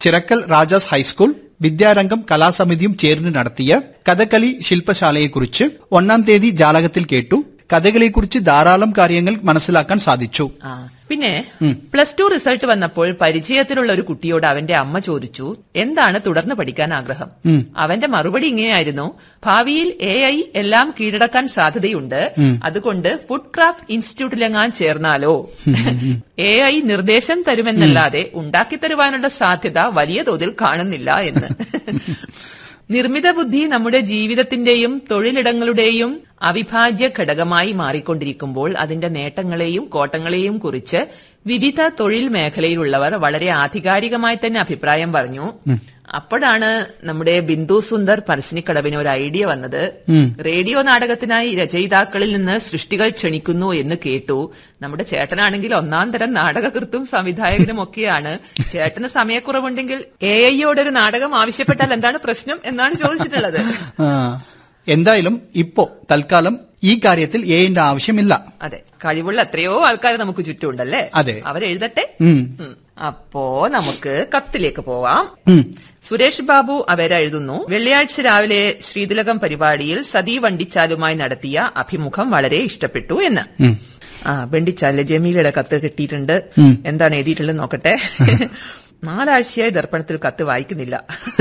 Chirakkal Rajas high school Vidyarangam കലാസമിതിയും ചേർന്ന് നടത്തിയ കഥകളി ശില്പശാലയെക്കുറിച്ച് ഒന്നാം തീയതി ജാലകത്തിൽ കേട്ടു കഥകളെക്കുറിച്ച് ധാരാളം കാര്യങ്ങൾ മനസ്സിലാക്കാൻ സാധിച്ചു ആ പിന്നെ പ്ലസ് ടു റിസൾട്ട് വന്നപ്പോൾ പരിചയത്തിലുള്ള ഒരു കുട്ടിയോട് അവന്റെ അമ്മ ചോദിച്ചു എന്താണ് തുടർന്ന് പഠിക്കാൻ ആഗ്രഹം അവന്റെ മറുപടി ഇങ്ങനെയായിരുന്നു ഭാവിയിൽ എ ഐ എല്ലാം കീഴടക്കാൻ സാധ്യതയുണ്ട് അതുകൊണ്ട് ഫുഡ് ക്രാഫ്റ്റ് ഇൻസ്റ്റിറ്റ്യൂട്ടിലെങ്ങാൻ ചേർന്നാലോ എ ഐ നിർദ്ദേശം തരുമെന്നല്ലാതെ ഉണ്ടാക്കി തരുവാനുള്ള സാധ്യത വലിയ തോതിൽ കാണുന്നില്ല എന്ന് നിർമ്മിത ബുദ്ധി നമ്മുടെ ജീവിതത്തിന്റെയും തൊഴിലിടങ്ങളുടെയും അവിഭാജ്യ ഘടകമായി മാറിക്കൊണ്ടിരിക്കുമ്പോൾ അതിന്റെ നേട്ടങ്ങളെയും കോട്ടങ്ങളെയും കുറിച്ച് വിവിധ തൊഴിൽ മേഖലയിലുള്ളവർ വളരെ ആധികാരികമായി തന്നെ അഭിപ്രായം പറഞ്ഞു അപ്പോഴാണ് നമ്മുടെ ബിന്ദു സുന്ദർ പരശ്ശിനിക്കടവിന് ഒരു ഐഡിയ വന്നത് റേഡിയോ നാടകത്തിനായി രചയിതാക്കളിൽ നിന്ന് സൃഷ്ടികൾ ക്ഷണിക്കുന്നു എന്ന് കേട്ടു നമ്മുടെ ചേട്ടനാണെങ്കിൽ ഒന്നാം തരം നാടകകൃത്തും സംവിധായകനും ഒക്കെയാണ് ചേട്ടന് സമയക്കുറവുണ്ടെങ്കിൽ എ ഐയോടൊരു നാടകം ആവശ്യപ്പെട്ടാൽ എന്താണ് പ്രശ്നം എന്നാണ് ചോദിച്ചിട്ടുള്ളത് ആ, എന്തായാലും ഇപ്പോ തൽക്കാലം ഈ കാര്യത്തിൽ എന്റെ ആവശ്യമില്ല അതെ കഴിവുള്ള എത്രയോ ആൾക്കാർ നമുക്ക് ചുറ്റുമുണ്ടല്ലേ അതെ. അവരെഴുതട്ടെ ഉം. ഉം. അപ്പോ നമുക്ക് കത്തിലേക്ക് പോവാം ഉം. സുരേഷ് ബാബു അവരെഴുതുന്നു വെള്ളിയാഴ്ച രാവിലെ ശ്രീതിലകം പരിപാടിയിൽ സതി വണ്ടിച്ചാലുമായി നടത്തിയ അഭിമുഖം വളരെ ഇഷ്ടപ്പെട്ടു എന്ന് ആ വണ്ടിച്ചാല് ജമീലയുടെ കത്ത് കിട്ടിയിട്ടുണ്ട് എന്താണ് എഴുതിയിട്ടുള്ളത് നോക്കട്ടെ നാലാഴ്ചയായി ദർപ്പണത്തിൽ കത്ത് വായിക്കുന്നില്ല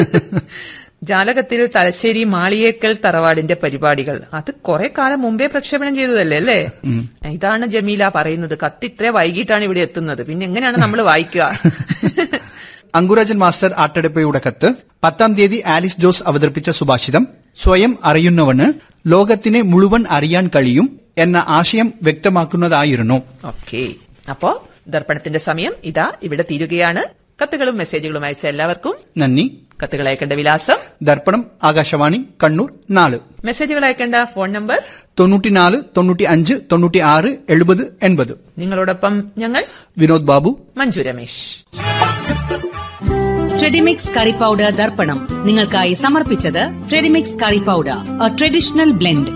ജാലകത്തിൽ തലശ്ശേരി മാളിയേക്കൽ തറവാടിന്റെ പരിപാടികൾ അത് കുറെ കാലം മുമ്പേ പ്രക്ഷേപണം ചെയ്തതല്ലേ അല്ലേ ഇതാണ് ജമീല പറയുന്നത് കത്ത് ഇത്ര വൈകിട്ടാണ് ഇവിടെ എത്തുന്നത് പിന്നെ എങ്ങനെയാണ് നമ്മൾ വായിക്കുക അങ്കുരാജൻ മാസ്റ്റർ ആട്ടടപ്പയുടെ കത്ത് പത്താം തീയതി ആലിസ് ജോസ് അവതരിപ്പിച്ച സുഭാഷിതം സ്വയം അറിയുന്നവന് ലോകത്തിനെ മുഴുവൻ അറിയാൻ കഴിയും എന്ന ആശയം വ്യക്തമാക്കുന്നതായിരുന്നു ഓക്കെ അപ്പോ ദർപ്പണത്തിന്റെ സമയം ഇതാ ഇവിടെ തീരുകയാണ് കത്തുകളും മെസ്സേജുകളും അയച്ച എല്ലാവർക്കും നന്ദി കത്തുകൾ അയക്കേണ്ട വിലാസം ദർപ്പണം ആകാശവാണി കണ്ണൂർ നാല് മെസ്സേജുകൾ അയക്കേണ്ട ഫോൺ നമ്പർ തൊണ്ണൂറ്റിനാല് തൊണ്ണൂറ്റി അഞ്ച് തൊണ്ണൂറ്റി ആറ് എഴുപത് എൺപത് നിങ്ങളോടൊപ്പം ഞങ്ങൾ Vinod Babu Manju Ramesh Tredimix curry powder Darpanam നിങ്ങൾക്കായി സമർപ്പിച്ചത് Tredimix curry powder a traditional blend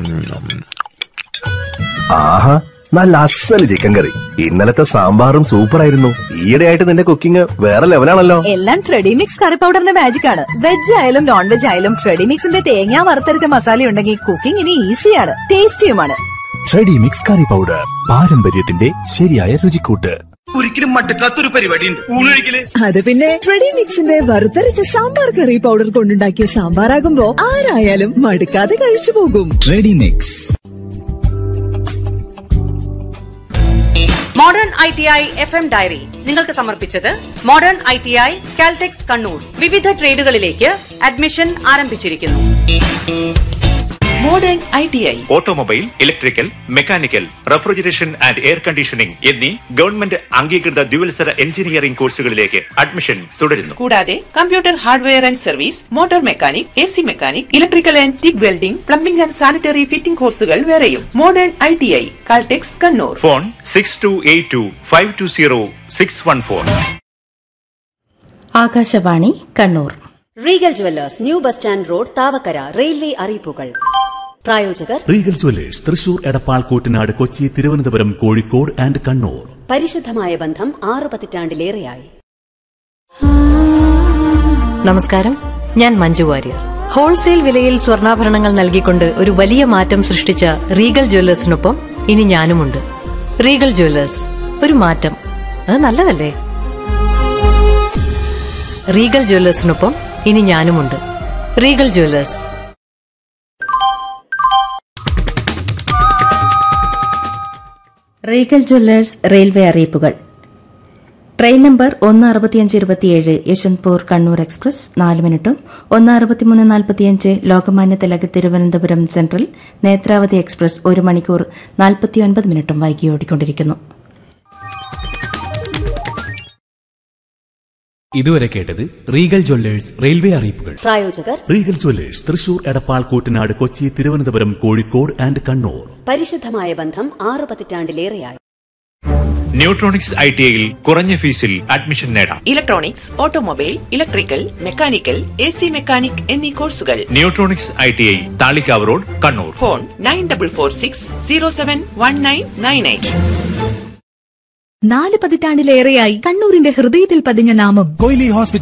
ആഹാ നല്ല അസല് ചിക്കൻ കറി ഇന്നലത്തെ സാമ്പാറും സൂപ്പറായിരുന്നു ഈയിടെയായിട്ട് നിന്റെ കുക്കിംഗ് വേറെ ലെവലാണല്ലോ എല്ലാം ട്രെഡിമിക്സ് കറി പൗഡറിന്റെ മാജിക് ആണ് വെജ് ആയാലും നോൺ വെജ് ആയാലും ട്രെഡിമിക്സിന്റെ തേങ്ങ വറുത്തരച്ച മസാല ഉണ്ടെങ്കിൽ കുക്കിംഗ് ഇനി ഈസിയാണ് ടേസ്റ്റിയുമാണ് ട്രെഡി മിക്സ് കറി പൗഡർ പാരമ്പര്യത്തിന്റെ ശരിയായ രുചിക്കൂട്ട് ഒരിക്കലും മട്ടുക്കാത്തൊരു പരിപാടി ഉണ്ട് ഊണ് കഴിക്കല് അത് പിന്നെ ട്രെഡി മിക്സിന്റെ വറുത്തരച്ച സാമ്പാർ കറി പൗഡർ കൊണ്ടുണ്ടാക്കിയ സാമ്പാറാകുമ്പോ ആരായാലും മടുക്കാതെ കഴിച്ചു പോകും Tredimix modern I T I F M diary നിങ്ങൾക്ക് സമർപ്പിച്ചത് modern I T I Caltex Kannur വിവിധ ട്രേഡുകളിലേക്ക് അഡ്മിഷൻ ആരംഭിച്ചിരിക്കുന്നു modern I T I automobile electrical mechanical refrigeration and air conditioning എന്നീ ഗവൺമെന്റ് അംഗീകൃത ദ്വിവത്സര എഞ്ചിനീയറിംഗ് കോഴ്സുകളിലേക്ക് അഡ്മിഷൻ തുടരുന്നു കൂടാതെ computer hardware and service motor mechanic A C mechanic electrical and TIG welding plumbing and sanitary fitting കോഴ്സുകൾ വേറെയും modern I T I Caltex Kannur phone six two eight two five two zero six one four Akashvani Kannur Regal jewellers new bus stand road Thavakkara railway അറിയിപ്പുകൾ പ്രായോജകർ Regal jewellers Thrissur Edappal Koottanad Kochi Thiruvananthapuram Kozhikode and Kannur പരിശുദ്ധമായ ബന്ധം ആറു പതിറ്റാണ്ടിലേറെയായി നമസ്കാരം ഞാൻ മഞ്ജു വാര്യർ ഹോൾസെയിൽ വിലയിൽ സ്വർണ്ണാഭരണങ്ങൾ നൽകിക്കൊണ്ട് ഒരു വലിയ മാറ്റം സൃഷ്ടിച്ച റീഗൽ ജ്വല്ലേഴ്സിനൊപ്പം ഇനി ഞാനുമുണ്ട് റീഗൽ ജ്വല്ലേഴ്സ് ഒരു മാറ്റം അത് നല്ലതല്ലേ റീഗൽ ജ്വല്ലേഴ്സിനൊപ്പം ഇനി ഞാനുമുണ്ട് Regal jewellers Regal jewellers railway അറിയിപ്പുകൾ ട്രെയിൻ നമ്പർ ഒന്ന് അറുപത്തിയഞ്ച് ഇരുപത്തിയേഴ് യശ്വന്ത്പൂർ കണ്ണൂർ എക്സ്പ്രസ് നാല് മിനിറ്റും ഒന്ന് അറുപത്തിമൂന്ന് നാൽപ്പത്തിയഞ്ച് ലോകമാന്യ തിലക് തിരുവനന്തപുരം സെൻട്രൽ നേത്രാവതി എക്സ്പ്രസ് ഒരു മണിക്കൂർ നാൽപ്പത്തിയൊൻപത് മിനിറ്റും വൈകി ഓടിക്കൊണ്ടിരിക്കുന്നു ഇതുവരെ കേട്ടത് റീഗൽ ജ്വല്ലേഴ്സ് റെയിൽവേ അറിയിപ്പുകൾ പ്രായോജകർ Regal jewellers Thrissur Edappal Koottanad Kochi Thiruvananthapuram Kozhikode and Kannur പരിശുദ്ധമായ ബന്ധം ആറു പതിറ്റാണ്ടിലേറെയായി ന്യൂട്രോണിക്സ് ഐ ടി ഐയിൽ കുറഞ്ഞ ഫീസിൽ അഡ്മിഷൻ നേടാം electronics automobile electrical mechanical A C mechanic എന്നീ കോഴ്സുകൾ Neutronics I T I Thalikkavu road Kannur phone nine double four six zero seven one nine nine eight നാല് പതിറ്റാണ്ടിലേറെയായി കണ്ണൂരിന്റെ ഹൃദയത്തിൽ പതിഞ്ഞ നാമം കൊയിലി ഹോസ്പിറ്റൽ